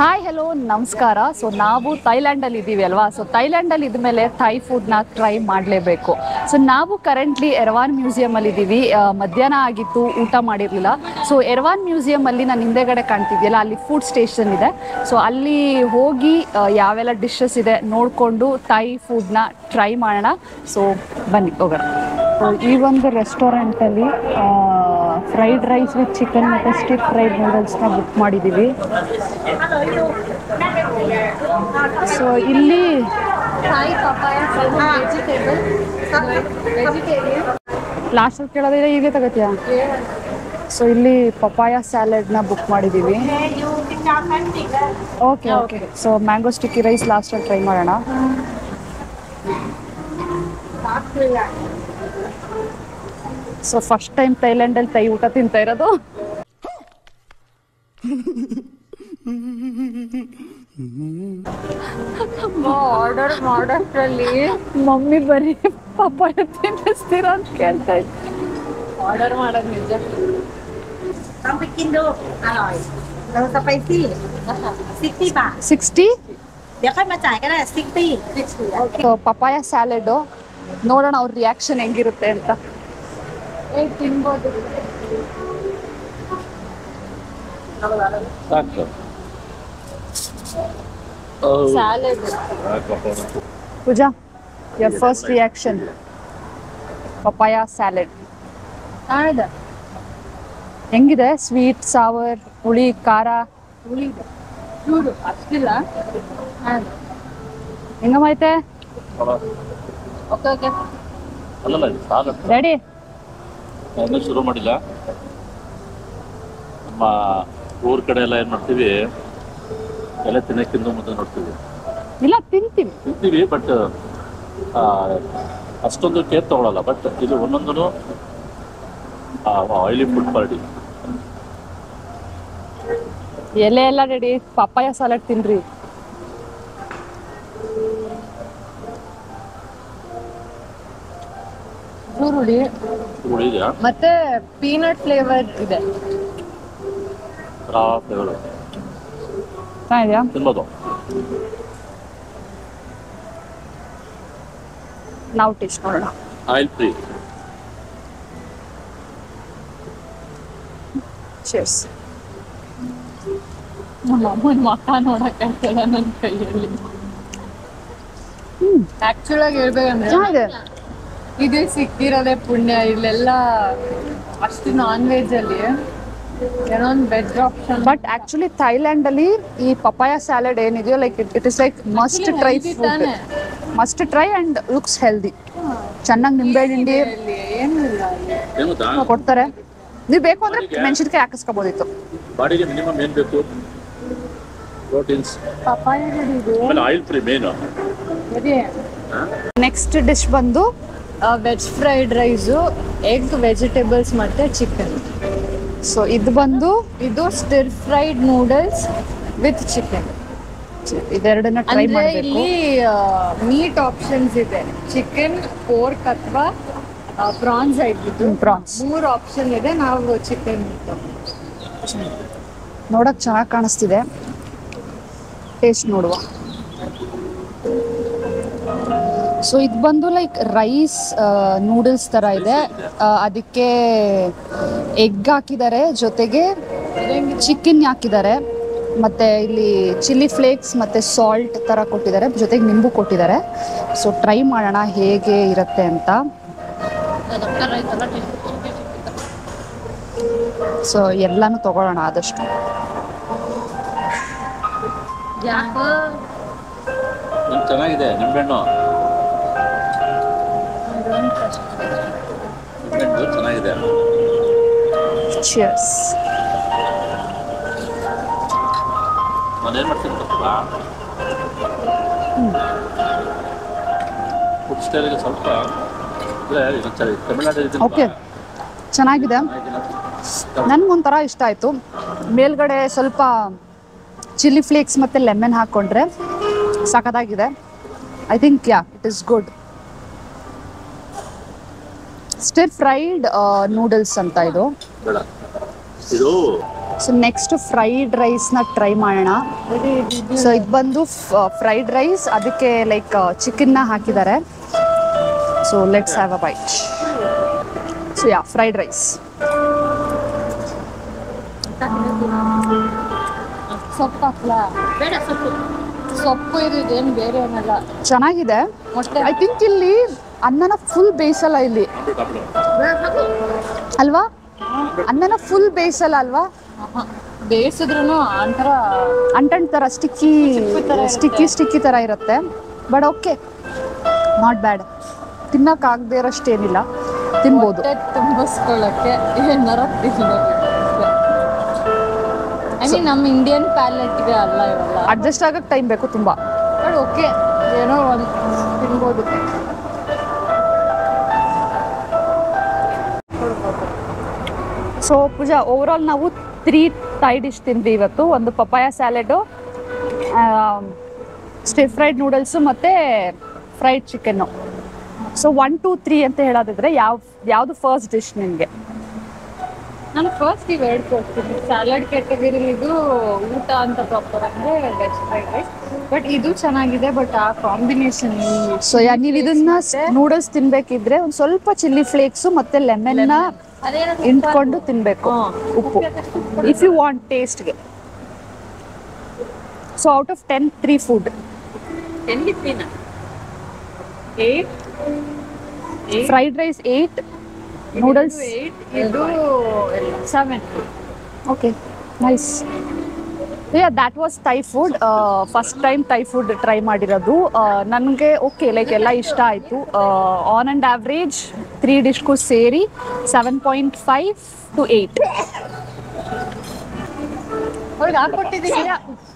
Hi hello ನಮಸ್ಕಾರ so ನಾವು ಥೈಲ್ಯಾಂಡಲ್ಲಿ ಇದ್ದೀವಿ ಅಲ್ವಾ ಸೊ ಥೈಲ್ಯಾಂಡಲ್ಲಿ ಇದ್ಮೇಲೆ ಥೈ ಫುಡ್ನ ಟ್ರೈ ಮಾಡಲೇಬೇಕು ಸೊ ನಾವು ಕರೆಂಟ್ಲಿ ಎರ್ವಾನ್ ಮ್ಯೂಸಿಯಮಲ್ಲಿ ಇದ್ದೀವಿ ಆ, ಮಧ್ಯಾಹ್ನ ಆಗಿತ್ತು ಊಟ ಮಾಡಿರಲಿಲ್ಲ ಸೊ ಎರ್ವಾನ್ ಮ್ಯೂಸಿಯಮಲ್ಲಿ ನಾನು ಹಿಂದೆಗಡೆ ಕಾಣ್ತಿದ್ಯಲ್ಲ ಅಲ್ಲಿ ಫುಡ್ ಸ್ಟೇಷನ್ ಇದೆ ಸೊ ಅಲ್ಲಿ ಹೋಗಿ ಆ, ಯಾವೆಲ್ಲ ಡಿಶಸ್ ಇದೆ ನೋಡಿಕೊಂಡು ಥೈ ಫುಡ್ನ ಟ್ರೈ ಮಾಡೋಣ ಸೊ ಬನ್ನಿ ಹೋಗೋಣ So, ಈ ಒಂದು ರೆಸ್ಟೋರೆಂಟಲ್ಲಿ ಫ್ರೈಡ್ ರೈಸ್ ವಿತ್ ಚಿಕನ್ ಮತ್ತು ಸ್ಟಿಕ್ ಫ್ರೈಡ್ ನೂಡಲ್ಸ್ನ ಬುಕ್ ಮಾಡಿದ್ದೀವಿ ಸೊ ಇಲ್ಲಿ ಲಾಸ್ಟಲ್ಲಿ ಕೇಳೋದಿಲ್ಲ ಹೀಗೆ ತಗೋತೀಯಾ ಸೊ ಇಲ್ಲಿ ಪಪಾಯ ಸ್ಯಾಲೆಡ್ನ ಬುಕ್ ಮಾಡಿದ್ದೀವಿ okay okay so mango sticky rice ಲಾಸ್ಟಲ್ಲಿ ಟ್ರೈ ಮಾಡೋಣ ಸೊ ಫಸ್ಟ್ ಟೈಮ್ ಥೈಲ್ಯಾಂಡಲ್ಲಿ ತೈ ಊಟ ತಿಂತಾ ಇರೋದು ಆರ್ಡರ್ ಮಾಡೋಷ್ಟ್ರಲ್ಲಿ ಮಮ್ಮಿ ಬರೀ ಪಪಾಯ ತಿನ್ನಿಸ್ತೀರಾ ಅಂತ ಕೇಳ್ತಾ ಇದ್ದೆ ಆರ್ಡರ್ ಮಾಡೋದು ನಿಜ ลองไปกินดู อร่อย เราสไปซี่ซิกตี้บาท ಸಿಕ್ಸ್ಟಿ เดี๋ยวค่อยมาจ่ายก็ได้ซิกตี้โอเค ಸೊ ಪಪಾಯ ಸ್ಯಾಲೆಡು ನೋಡೋಣ ಅವ್ರ ರಿಯಾಕ್ಷನ್ ಹೆಂಗಿರುತ್ತೆ ಅಂತ ಏ ತಿನ್ಬೋದು ಸಾಕು salad Pooja your first reaction papaya salad ಕಾಣದ ಹೆಂಗಿದೆ ಸ್ವೀಟ್ ಸಾವರ್ ಹುಳಿ ಖಾರ ಉಳಿದ ಚೂರು ಅಷ್ಟಿಲ್ಲ ಹೆಂಗಮೈತೆ ಓಕೆ ಓಕೆ ಅಲ್ಲಲ್ಲ ಇದು ಸಾಲ ರೆಡಿ ಇನ್ನೂ ಶುರು ಮಾಡಿಲ್ಲ ನಮ್ಮ ಊರ ಕಡೆ ಎಲ್ಲ ಏನು ಮಾಡ್ತೀವಿ ಎಲ್ಲ ತಿನ್ನಕ್ಕಿಂತ ಮುಂದೆ ನೋಡ್ತೀವಿ ಇಲ್ಲ ತಿಂತೀವಿ ತಿಂತೀವಿ ಬಟ್ ಅಷ್ಟೊಂದು ಕೇರ್ ತಗೊಳಲ್ಲ ಬಟ್ ಇದು ಒಂದೊಂದು ಆಯಿಲಿ ಫುಡ್ ಪಾರ್ಟಿ ಎಲೆ ಎಲ್ಲ ರೆಡಿ ಪಪ್ಪಾಯ ಸಾಲಡ್ ತಿನ್ರಿ ಚೂರು ಹುಳಿ ಉಳಿದೆಯಾ ಮತ್ತೆ ಪೀನಟ್ ಫ್ಲೇವರ್ ಇದೆ ರಾ ಫ್ಲೇವರ್ ಚೆನ್ನಾಗಿದೆಯಾ ತಿನ್ಬೋದು ನಾವು ಟೇಸ್ಟ್ ನೋಡೋಣ ಆಯಿಲ್ ಫ್ರೀ ಚೇರ್ಸ್ ನಮ್ಮ ಅಮ್ಮನ ಮಕ್ಕ ನೋಡಕ್ಕಾಗ್ತಲ್ಲ ನನ್ನ ಕೈಯಲ್ಲಿ ಆಕ್ಚುಲ್ ಆಗಿ ಹೇಳ್ಬೇಕಂದ್ರೆ ಚೆನ್ನಾಗಿದೆ ಇದು ಸಿಕ್ಕಿರೋದೇ ಪುಣ್ಯ ಇಲ್ಲೆಲ್ಲ ಅಷ್ಟು ನಾನ್ ವೆಜ್ ಅಲ್ಲಿ ಏನೋ ಒಂದು veg option but actually Thailand ಅಲ್ಲಿ ಈ ಪಪಾಯ ಸ್ಯಾಲಡ್ ಏನಿದೆಯೋ like it is like must try healthy food ತಾನೇ? Must try and looks healthy ಚೆನ್ನಾಗಿ ನಿಂಬೆ ಹಿಂಡಿ ಏನು ಇಲ್ಲ ಅಲ್ಲಿ ಏನು ಗೊತ್ತಾ ಕೊಡ್ತಾರೆ ನೀವು ಬೇಕು ಅಂದ್ರೆ ಮೆಣಸಿನ್ಕಾಯಿ ಹಾಕಿಸ್ಕೋಬೋದಿತ್ತು ಬಾಡಿಗೆ ಮಿನಿಮಮ್ ಏನು ಬೇಕು ಪ್ರೋಟೀನ್ಸ್ ಪಪಾಯ ಇದು ಆಮೇಲೆ ಆಯಿಲ್ ಫ್ರೀ ಮೇನು ನೆಕ್ಸ್ಟ್ ಡಿಶ್ ಬಂದು veg fried rice egg vegetables ಮತ್ತೆ ಚಿಕನ್ ಸೊ ಇದು ಬಂದು ಇದು stir fried noodles with chicken ಇದೆರಡನ್ನ ಟ್ರೈ ಅಂದ್ರೆ ಮಾಡಬೇಕು ಇಲ್ಲಿ ಮೀಟ್ ಆಪ್ಷನ್ಸ್ ಇದೆ ಚಿಕನ್ ಪೋರ್ಕ್ ಅಥವಾ ಪ್ರಾನ್ಸ್ ಆಗಿದ್ದು ಪ್ರಾನ್ಸ್ ಮೂರು ಆಪ್ಷನ್ ಇದೆ ನಾವು ಚಿಕನ್ ನೋಡಕ್ ಚೆನ್ನಾಗಿ ಕಾಣಿಸ್ತಿದೆ ಟೇಸ್ಟ್ ನೋಡುವ ಸೊ ಇದು ಬಂದು ಲೈಕ್ ರೈಸ್ ನೂಡಲ್ಸ್ ತರ ಇದೆ ಆ, ಅದಕ್ಕೆ ಎಗ್ ಹಾಕಿದ್ದಾರೆ ಜೊತೆಗೆ ಚಿಕನ್ ಹಾಕಿದ್ದಾರೆ ಮತ್ತೆ ಇಲ್ಲಿ ಚಿಲ್ಲಿ ಫ್ಲೇಕ್ಸ್ ಮತ್ತೆ ಸಾಲ್ಟ್ ತರ ಕೊಟ್ಟಿದ್ದಾರೆ ಜೊತೆಗೆ ನಿಂಬು ಕೊಟ್ಟಿದ್ದಾರೆ ಸೊ ಟ್ರೈ ಮಾಡೋಣ ಹೇಗೆ ಇರುತ್ತೆ ಅಂತ ಸೊ ಎಲ್ಲಾನು ತಗೊಳ್ಳೋಣ ಆದಷ್ಟು ನಿಮ್ಗೆ ಚೆನ್ನಾಗಿದೆ ನಿಂಬೆಹಣ್ಣು ನಿಂಬೆಹಣ್ಣು ಚೆನ್ನಾಗಿದೆ ಚಿಯರ್ಸ್ ನಾನು ಏನು ಮಾಡ್ತೀನಿ ಗೊತ್ತಲ್ಲ ಫುಡ್ ಸ್ಟೈಲಿಗೆ ಸ್ವಲ್ಪ ಅಂದರೆ ಇನ್ನೊಂದ್ಸರಿ ತಮಿಳ್ನಾಡು ಓಕೆ ಚೆನ್ನಾಗಿದೆ ನನ್ಗೊಂಥರ ಇಷ್ಟ ಆಯಿತು ಮೇಲ್ಗಡೆ ಸ್ವಲ್ಪ ಚಿಲ್ಲಿ ಫ್ಲೇಕ್ಸ್ ಮತ್ತು ಲೆಮನ್ ಹಾಕ್ಕೊಂಡ್ರೆ ಸಖತ್ತಾಗಿದೆ I think yeah it is good stir fried noodles ಅಂತ ಇದು ಬೇಡ ಇದು ಸೊ ನೆಕ್ಸ್ಟ್ ಫ್ರೈಡ್ ರೈಸ್ನ ಟ್ರೈ ಮಾಡೋಣ ಸೊ ಇದು ಬಂದು ಫ್ರೈಡ್ ರೈಸ್ ಅದಕ್ಕೆ ಲೈಕ್ ಚಿಕನ್ನ ಹಾಕಿದ್ದಾರೆ so let's have a bite so yeah fried rice ಸೊಪ್ಪು ಹಾಕ್ಲಾ ಬೇಡ ಸೊಪ್ಪು ಸೊಪ್ಪು ಇದೇನು ಬೇರೆ ಏನಲ್ಲ ಚೆನ್ನಾಗಿದೆ ಮೊಟ್ಟೆ ಐ ಥಿಂಕ್ ಇಲ್ಲಿ ಅನ್ನನ ಫುಲ್ ಬೇಯಿಸಲ್ಲ ಇಲ್ಲಿ ಬೇಡ ಹಾಕು ಅಲ್ವಾ ಅನ್ನನ ಫುಲ್ ಬೇಯಿಸಲ್ಲ ಅಲ್ವಾ ಬೇಯಿಸಿದ್ರು ಒಂಥರ ಅಂಟಣ್ ತರ ಸ್ಟಿಕ್ಕಿ ತರ ಇರುತ್ತೆ. ಸ್ಟಿಕ್ಕಿ ಸ್ಟಿಕ್ಕಿ ತರ ಇರುತ್ತೆ ಬಟ್ ಓಕೆ ನಾಟ್ ಬ್ಯಾಡ್ ತಿನ್ನಕ್ ಆಗದೆ ಇರೋಷ್ಟೇನಿಲ್ಲ ತಿನ್ಬೋದು ಹೊಟ್ಟೆ ತುಂಬಿಸ್ಕೊಳ್ಳೋಕ್ಕೆ ಏನಾರ ತಿನ್ಬೇಕು ಐ ಮೀನ್ ನಮ್ಮ ಇಂಡಿಯನ್ ಪ್ಯಾಲೆಟ್ಗೆ ಅಲ್ಲ ಇವೆಲ್ಲ ಅಡ್ಜಸ್ಟ್ ಆಗಕ್ ಟೈಮ್ ಬೇಕು ತುಂಬಾ ಬಟ್ ಓಕೆ ಏನೋ ಒಂದು ತಿನ್ಬೋದು ಸೊ ಪೂಜಾ ಓವರ್ ಆಲ್ ನಾವು ತ್ರೀ ಥೈ ಡಿಶ್ ತಿಂದ್ವಿ ಇವತ್ತು ಒಂದು papaya salad stir fried noodles ಮತ್ತು ಫ್ರೈಡ್ ಚಿಕನ್ನು ಸೊ ಒನ್ ಟೂ ತ್ರೀ ಅಂತ ಹೇಳೋದಿದ್ರೆ ಯಾವ ಯಾವುದು ಫಸ್ಟ್ ಡಿಶ್ ನಿಮಗೆ ನಾನು ಫಸ್ಟ್ ಇವು ಎರಡು ಕೊಡ್ತೀನಿ ಸ್ಯಾಲಡ್ ಕ್ಯಾಟಗರಿಲಿ ಇದು ಊಟ ಅಂತ ಪ್ರಾಪರ್ ಅಂದರೆ ವೆಜ್ ಫ್ರೈಡ್ ರೈಸ್ ಬಟ್ ಇದು ಚೆನ್ನಾಗಿದೆ ಬಟ್ ಆ ಕಾಂಬಿನೇಷನ್ ಸೊ ಯಾ ನೀವು ಇದನ್ನ ನೂಡಲ್ಸ್ ತಿನ್ಬೇಕಿದ್ರೆ ಒಂದು ಸ್ವಲ್ಪ ಚಿಲ್ಲಿ ಫ್ಲೇಕ್ಸು ಮತ್ತೆ ಲೆಮನ್ನ ಇಂಟ್ಕೊಂಡು ತಿನ್ಬೇಕು ಉಪ್ಪು ಇಫ್ ಯು ವಾಂಟ್ ಟೇಸ್ಟ್ಗೆ so out of ten three food ಎಲ್ಲಿದ್ದೀನ eight fried rice eight noodles eight ಇದು seven okay nice yeah that was Thai food first time Thai food try ಮಾಡಿರೋದು ನನಗೆ ಓಕೆ ಲೈಕ್ ಎಲ್ಲ ಇಷ್ಟ ಆಯಿತು ಆನ್ ಆ್ಯಂಡ್ ಆವ್ರೇಜ್ ತ್ರೀ ಡಿಶ್ಗೂ ಸೇರಿ seven point five to eight ಅವ್ರಿಗೆ ಹಾಕೊಟ್ಟಿದ್ದೀವಿ